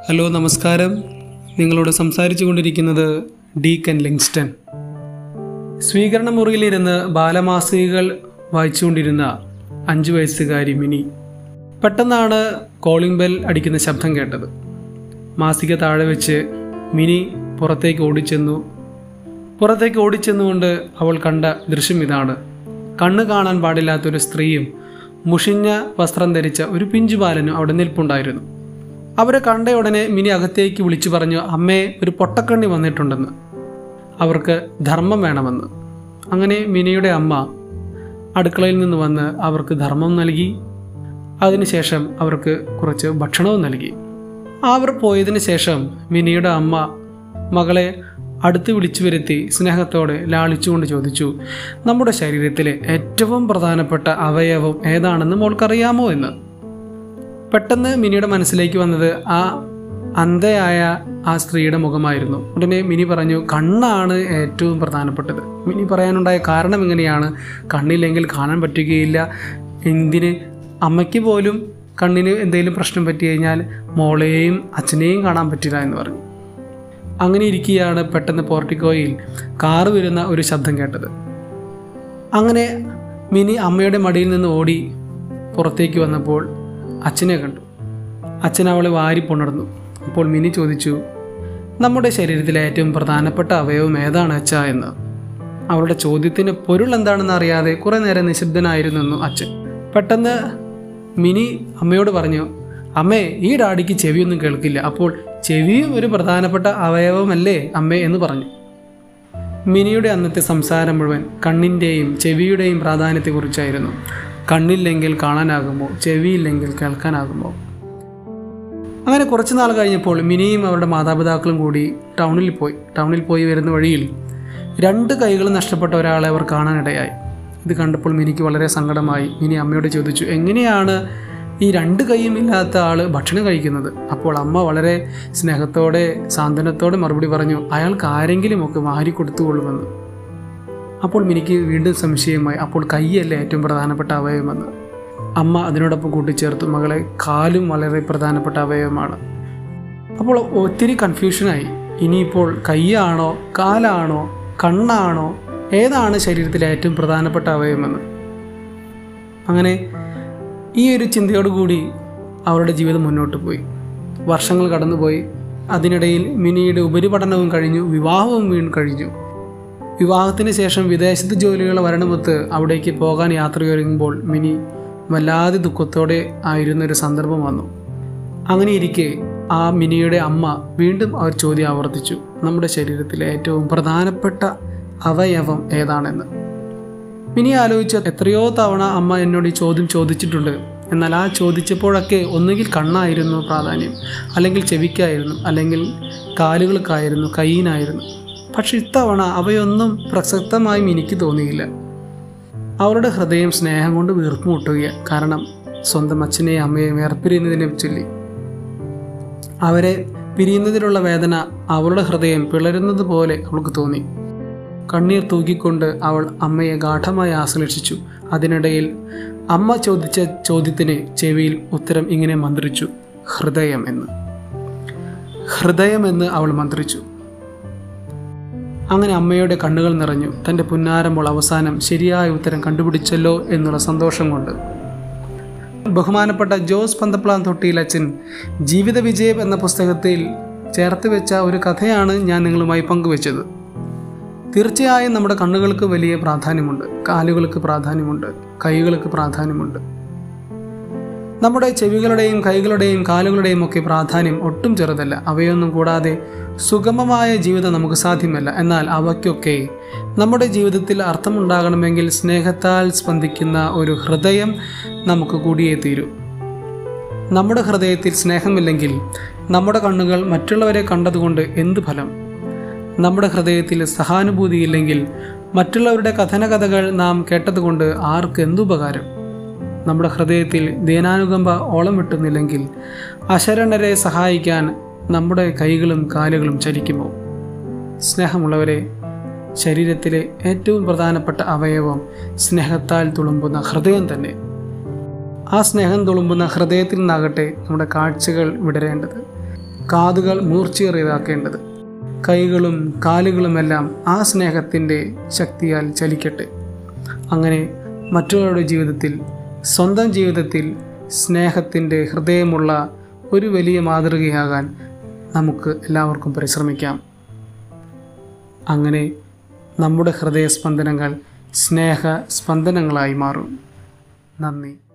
hello നമസ്കാരം നിങ്ങളോട് സംസാരിച്ചു കൊണ്ടിരിക്കുന്നത് ഡീക്കൻ ലിങ്സ്റ്റൺ സ്വീകരണ മുറിയിലിരുന്ന് ബാലമാസികകൾ വായിച്ചുകൊണ്ടിരുന്ന അഞ്ചു വയസ്സുകാരി മിനി പെട്ടെന്നാണ് കോളിംഗ് ബെൽ അടിക്കുന്ന ശബ്ദം കേട്ടത് മാസിക താഴെ വെച്ച് മിനി പുറത്തേക്ക് ഓടിച്ചെന്നു പുറത്തേക്ക് ഓടിച്ചെന്നുകൊണ്ട് അവൾ കണ്ട ദൃശ്യം ഇതാണ് കണ്ണ് കാണാൻ പാടില്ലാത്തൊരു സ്ത്രീയും മുഷിഞ്ഞ വസ്ത്രം ധരിച്ച ഒരു പിഞ്ചു ബാലനും അവിടെ നിൽപ്പുണ്ടായിരുന്നു അവരെ കണ്ട ഉടനെ മിനി അകത്തേക്ക് വിളിച്ചു പറഞ്ഞു അമ്മേ ഒരു പൊട്ടക്കണ്ണി വന്നിട്ടുണ്ടെന്ന് അവർക്ക് ധർമ്മം വേണമെന്ന് അങ്ങനെ മിനിയുടെ അമ്മ അടുക്കളയിൽ നിന്ന് വന്ന് അവർക്ക് ധർമ്മം നൽകി അതിനുശേഷം അവർക്ക് കുറച്ച് ഭക്ഷണവും നൽകി അവർ പോയതിന് ശേഷം മിനിയുടെ അമ്മ മകളെ അടുത്ത് വിളിച്ചു വരുത്തി സ്നേഹത്തോടെ ലാളിച്ചുകൊണ്ട് ചോദിച്ചു നമ്മുടെ ശരീരത്തിലെ ഏറ്റവും പ്രധാനപ്പെട്ട അവയവം ഏതാണെന്ന് മോൾക്കറിയാമോ എന്ന് പെട്ടെന്ന് മിനിയുടെ മനസ്സിലേക്ക് വന്നത് ആ അന്ധയായ ആ സ്ത്രീയുടെ മുഖമായിരുന്നു ഉടനെ മിനി പറഞ്ഞു കണ്ണാണ് ഏറ്റവും പ്രധാനപ്പെട്ടത് മിനി പറയാനുണ്ടായ കാരണം എങ്ങനെയാണ് കണ്ണില്ലെങ്കിൽ കാണാൻ പറ്റുകയില്ല എന്തിന് അമ്മയ്ക്ക് പോലും കണ്ണിന് എന്തെങ്കിലും പ്രശ്നം പറ്റി കഴിഞ്ഞാൽ മോളെയും അച്ഛനെയും കാണാൻ പറ്റില്ല എന്ന് പറഞ്ഞു അങ്ങനെ ഇരിക്കുകയാണ് പെട്ടെന്ന് പോർട്ടിക്കോയിൽ കാറ് വരുന്ന ഒരു ശബ്ദം കേട്ടത് അങ്ങനെ മിനി അമ്മയുടെ മടിയിൽ നിന്ന് ഓടി പുറത്തേക്ക് വന്നപ്പോൾ അച്ഛനെ കണ്ടു അച്ഛൻ അവളെ വാരി പുണർന്നു അപ്പോൾ മിനി ചോദിച്ചു നമ്മുടെ ശരീരത്തിലെ ഏറ്റവും പ്രധാനപ്പെട്ട അവയവം ഏതാണ് അച്ഛ എന്ന് അവളുടെ ചോദ്യത്തിന് പൊരുൾ എന്താണെന്ന് അറിയാതെ കുറേ നേരം നിശബ്ദനായിരുന്നു അച്ഛൻ പെട്ടെന്ന് മിനി അമ്മയോട് പറഞ്ഞു അമ്മേ ഈ ഡാഡിക്ക് ചെവിയൊന്നും കേൾക്കില്ല അപ്പോൾ ചെവിയും ഒരു പ്രധാനപ്പെട്ട അവയവമല്ലേ അമ്മേ എന്ന് പറഞ്ഞു മിനിയുടെ അന്നത്തെ സംസാരം മുഴുവൻ കണ്ണിൻ്റെയും ചെവിയുടെയും പ്രാധാന്യത്തെക്കുറിച്ചായിരുന്നു കണ്ണില്ലെങ്കിൽ കാണാനാകുമോ ചെവിയില്ലെങ്കിൽ കേൾക്കാനാകുമോ അങ്ങനെ കുറച്ച് നാൾ കഴിഞ്ഞപ്പോൾ മിനിയും അവരുടെ മാതാപിതാക്കളും കൂടി ടൗണിൽ പോയി ടൗണിൽ പോയി വരുന്ന വഴിയിൽ രണ്ട് കൈകളും നഷ്ടപ്പെട്ട ഒരാളെ അവർ കാണാനിടയായി ഇത് കണ്ടപ്പോൾ മിനിക്ക് വളരെ സങ്കടമായി മിനി അമ്മയോട് ചോദിച്ചു എങ്ങനെയാണ് ഈ രണ്ട് കൈയും ഇല്ലാത്ത ആൾ ഭക്ഷണം കഴിക്കുന്നത് അപ്പോൾ അമ്മ വളരെ സ്നേഹത്തോടെ സാന്ത്വനത്തോടെ മറുപടി പറഞ്ഞു അയാൾക്ക് ആരെങ്കിലും ഒക്കെ വാരി കൊടുത്തുകൊള്ളുമെന്ന് അപ്പോൾ മിനിക്ക് വീണ്ടും സംശയമായി അപ്പോൾ കൈയല്ലേ ഏറ്റവും പ്രധാനപ്പെട്ട അവയവമെന്ന് അമ്മ അതിനോടൊപ്പം കൂട്ടിച്ചേർത്തു മകളെ കാലും വളരെ പ്രധാനപ്പെട്ട അവയവമാണ് അപ്പോൾ ഒത്തിരി കൺഫ്യൂഷനായി ഇനിയിപ്പോൾ കൈയാണോ കാലാണോ കണ്ണാണോ ഏതാണ് ശരീരത്തിലെ ഏറ്റവും പ്രധാനപ്പെട്ട അവയവമെന്ന് അങ്ങനെ ഈ ഒരു ചിന്തയോടുകൂടി അവരുടെ ജീവിതം മുന്നോട്ട് പോയി വർഷങ്ങൾ കടന്നുപോയി അതിനിടയിൽ മിനിയുടെ ഉപരിപഠനവും കഴിഞ്ഞു വിവാഹവും വീണ്ടും കഴിഞ്ഞു വിവാഹത്തിന് ശേഷം വിദേശത്ത് ജോലികൾ വരണമൊത്ത് അവിടേക്ക് പോകാൻ യാത്രയൊരുങ്ങുമ്പോൾ മിനി വല്ലാതെ ദുഃഖത്തോടെ ആയിരുന്ന ഒരു സന്ദർഭം വന്നു അങ്ങനെ ഇരിക്കെ ആ മിനിയുടെ അമ്മ വീണ്ടും അവർ ചോദ്യം ആവർത്തിച്ചു നമ്മുടെ ശരീരത്തിലെ ഏറ്റവും പ്രധാനപ്പെട്ട അവയവം ഏതാണെന്ന് മിനി ആലോചിച്ച എത്രയോ തവണ അമ്മ എന്നോട് ഈ ചോദ്യം ചോദിച്ചിട്ടുണ്ട് എന്നാൽ ആ ചോദിച്ചപ്പോഴൊക്കെ ഒന്നുകിൽ കണ്ണായിരുന്നു പ്രാധാന്യം അല്ലെങ്കിൽ ചെവിക്കായിരുന്നു അല്ലെങ്കിൽ കാലുകൾക്കായിരുന്നു കൈയിനായിരുന്നു പക്ഷെ ഇത്തവണ അവയൊന്നും പ്രസക്തമായി എനിക്ക് തോന്നിയില്ല അവരുടെ ഹൃദയം സ്നേഹം കൊണ്ട് വീർപ്പ് മുട്ടുകയാണ് കാരണം സ്വന്തം അച്ഛനെയും അമ്മയെയും വേർപിരിയുന്നതിനെ ചൊല്ലി അവരെ പിരിയുന്നതിലുള്ള വേദന അവളുടെ ഹൃദയം പിളരുന്നത് പോലെ അവൾക്ക് തോന്നി കണ്ണീർ തൂക്കിക്കൊണ്ട് അവൾ അമ്മയെ ഗാഠമായി ആശ്ലേഷിച്ചു അതിനിടയിൽ അമ്മ ചോദിച്ച ചോദ്യത്തിന് ചെവിയിൽ ഉത്തരം ഇങ്ങനെ മന്ത്രിച്ചു ഹൃദയം എന്ന് ഹൃദയം എന്ന് അവൾ മന്ത്രിച്ചു അങ്ങനെ അമ്മയുടെ കണ്ണുകൾ നിറഞ്ഞു തൻ്റെ പുന്നാരമ്പോൾ അവസാനം ശരിയായ ഉത്തരം കണ്ടുപിടിച്ചല്ലോ എന്നുള്ള സന്തോഷം കൊണ്ട് ബഹുമാനപ്പെട്ട ജോസ് പന്തപ്ലാൻ തൊട്ടിയിൽ അച്ഛൻ ജീവിത വിജയം എന്ന പുസ്തകത്തിൽ ചേർത്ത് വെച്ച ഒരു കഥയാണ് ഞാൻ നിങ്ങളുമായി പങ്കുവെച്ചത് തീർച്ചയായും നമ്മുടെ കണ്ണുകൾക്ക് വലിയ പ്രാധാന്യമുണ്ട് കാലുകൾക്ക് പ്രാധാന്യമുണ്ട് കൈകൾക്ക് പ്രാധാന്യമുണ്ട് നമ്മുടെ ചെവികളുടെയും കൈകളുടെയും കാലുകളുടെയും ഒക്കെ പ്രാധാന്യം ഒട്ടും ചെറുതല്ല അവയൊന്നും കൂടാതെ സുഗമമായ ജീവിതം നമുക്ക് സാധ്യമല്ല എന്നാൽ അവയ്ക്കൊക്കെ നമ്മുടെ ജീവിതത്തിൽ അർത്ഥമുണ്ടാകണമെങ്കിൽ സ്നേഹത്താൽ സ്പന്ദിക്കുന്ന ഒരു ഹൃദയം നമുക്ക് കൂടിയേ തീരൂ നമ്മുടെ ഹൃദയത്തിൽ സ്നേഹമില്ലെങ്കിൽ നമ്മുടെ കണ്ണുകൾ മറ്റുള്ളവരെ കണ്ടതുകൊണ്ട് എന്ത് ഫലം നമ്മുടെ ഹൃദയത്തിൽ സഹാനുഭൂതിയില്ലെങ്കിൽ മറ്റുള്ളവരുടെ കഥനകഥകൾ നാം കേട്ടതുകൊണ്ട് ആർക്ക് എന്തുപകാരം നമ്മുടെ ഹൃദയത്തിൽ ദീനാനുകമ്പ ഓളം വെട്ടുന്നില്ലെങ്കിൽ അശരണരെ സഹായിക്കാൻ നമ്മുടെ കൈകളും കാലുകളും ചലിക്കുമോ സ്നേഹമുള്ളവരെ ശരീരത്തിലെ ഏറ്റവും പ്രധാനപ്പെട്ട അവയവം സ്നേഹത്താൽ തുളുമ്പുന്ന ഹൃദയം തന്നെ ആ സ്നേഹം തുളുമ്പുന്ന ഹൃദയത്തിൽ നിന്നാകട്ടെ നമ്മുടെ കാഴ്ചകൾ വിടരേണ്ടത് കാതുകൾ മൂർച്ചയേറിയതാക്കേണ്ടത് കൈകളും കാലുകളുമെല്ലാം ആ സ്നേഹത്തിൻ്റെ ശക്തിയാൽ ചലിക്കട്ടെ അങ്ങനെ മറ്റുള്ളവരുടെ ജീവിതത്തിൽ സ്വന്തം ജീവിതത്തിൽ സ്നേഹത്തിൻ്റെ ഹൃദയമുള്ള ഒരു വലിയ മാതൃകയാകാൻ നമുക്ക് എല്ലാവർക്കും പരിശ്രമിക്കാം അങ്ങനെ നമ്മുടെ ഹൃദയസ്പന്ദനങ്ങൾ സ്നേഹ സ്പന്ദനങ്ങളായി മാറും നന്ദി